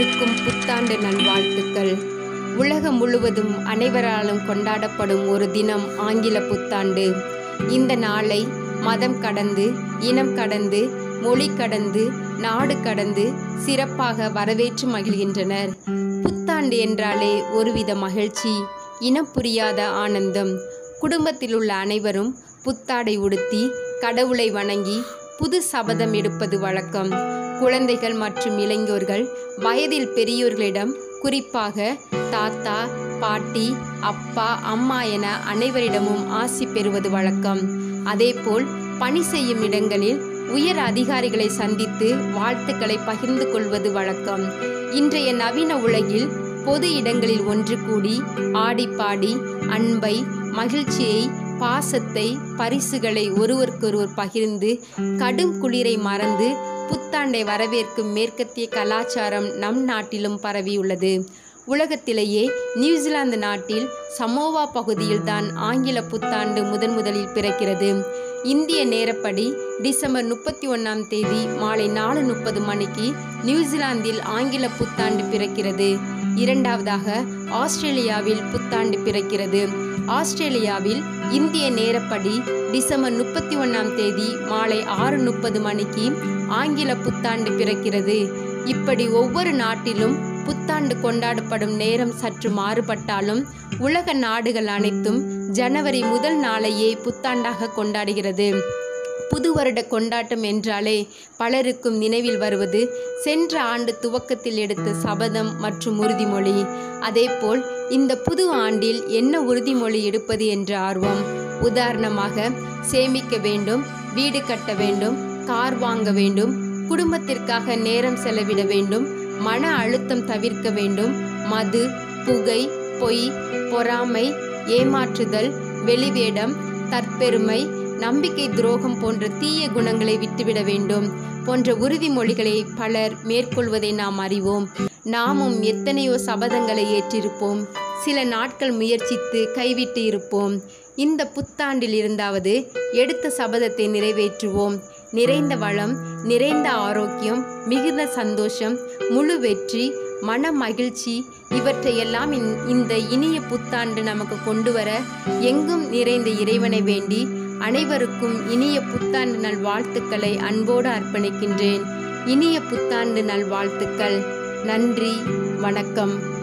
அனைவருக்கும் புத்தாண்டு நல்வாழ்த்துக்கள் உலகம் முழுவதும் அனைவராலும் கொண்டாடப்படும் ஒரு தினம் ஆங்கில புத்தாண்டு இந்த நாளை மதம் கடந்து இனம் கடந்து மொழி கடந்து நாடு கடந்து சிறப்பாக வரவேற்று மகிழ்கின்றனர் புத்தாண்டு என்றாலே ஒருவித மகிழ்ச்சி இனம் புரியாத ஆனந்தம் குடும்பத்தில் உள்ள அனைவரும் புத்தாடை உடுத்தி கடவுளை வணங்கி புது சபதம் எடுப்பது வழக்கம் குழந்தைகள் மற்றும் இளைஞர்கள் வயதில் பெரியோர்களிடம் குறிப்பாக தாத்தா பாட்டி அப்பா அம்மா என அனைவரிடமும் ஆசி பெறுவது வழக்கம் அதேபோல் பணி செய்யும் இடங்களில் உயர் அதிகாரிகளை சந்தித்து வாழ்த்துக்களை பகிர்ந்து கொள்வது வழக்கம் இன்றைய நவீன உலகில் பொது இடங்களில் ஒன்று கூடி ஆடிப்பாடி அன்பை மகிழ்ச்சியை பாசத்தை பரிசுகளை ஒருவருக்கொருவர் பகிர்ந்து கடும் குளிரை மறந்து புத்தாண்டை வரவேற்கும் மேற்கத்திய கலாச்சாரம் நம் நாட்டிலும் பரவியுள்ளது உலகத்திலேயே நியூசிலாந்து நாட்டில் சமோவா பகுதியில்தான் ஆங்கில புத்தாண்டு முதன் முதலில் பிறக்கிறது இந்திய நேரப்படி டிசம்பர் முப்பத்தி ஒன்றாம் தேதி மாலை நாலு முப்பது மணிக்கு நியூசிலாந்தில் ஆங்கில புத்தாண்டு பிறக்கிறது இரண்டாவதாக ஆஸ்திரேலியாவில் புத்தாண்டு பிறக்கிறது ஆஸ்திரேலியாவில் இந்திய நேரப்படி டிசம்பர் முப்பத்தி ஒன்றாம் தேதி மாலை ஆறு முப்பது மணிக்கு ஆங்கில புத்தாண்டு பிறக்கிறது இப்படி ஒவ்வொரு நாட்டிலும் புத்தாண்டு கொண்டாடப்படும் நேரம் சற்று மாறுபட்டாலும் உலக நாடுகள் அனைத்தும் ஜனவரி முதல் நாளையே புத்தாண்டாக கொண்டாடுகிறது புது வருட கொண்டாட்டம் என்றாலே பலருக்கும் நினைவில் வருவது சென்ற ஆண்டு துவக்கத்தில் எடுத்த சபதம் மற்றும் உறுதிமொழி அதேபோல் இந்த புது ஆண்டில் என்ன உறுதிமொழி எடுப்பது என்ற ஆர்வம் உதாரணமாக சேமிக்க வேண்டும் வீடு கட்ட வேண்டும் கார் வாங்க வேண்டும் குடும்பத்திற்காக நேரம் செலவிட வேண்டும் மன அழுத்தம் தவிர்க்க வேண்டும் மது புகை பொய் பொறாமை ஏமாற்றுதல் வெளிவேடம் தற்பெருமை நம்பிக்கை துரோகம் போன்ற தீய குணங்களை விட்டுவிட வேண்டும் போன்ற உறுதிமொழிகளை பலர் மேற்கொள்வதை நாம் அறிவோம் நாமும் எத்தனையோ சபதங்களை ஏற்றிருப்போம் சில நாட்கள் முயற்சித்து கைவிட்டு இருப்போம் இந்த புத்தாண்டில் இருந்தாவது எடுத்த சபதத்தை நிறைவேற்றுவோம் நிறைந்த வளம் நிறைந்த ஆரோக்கியம் மிகுந்த சந்தோஷம் முழு வெற்றி மன மகிழ்ச்சி இவற்றையெல்லாம் இந்- இந்த இனிய புத்தாண்டு நமக்கு கொண்டு வர எங்கும் நிறைந்த இறைவனை வேண்டி அனைவருக்கும் இனிய புத்தாண்டு நல் வாழ்த்துக்களை அன்போடு அர்ப்பணிக்கின்றேன் இனிய புத்தாண்டு நல் வாழ்த்துக்கள் நன்றி வணக்கம்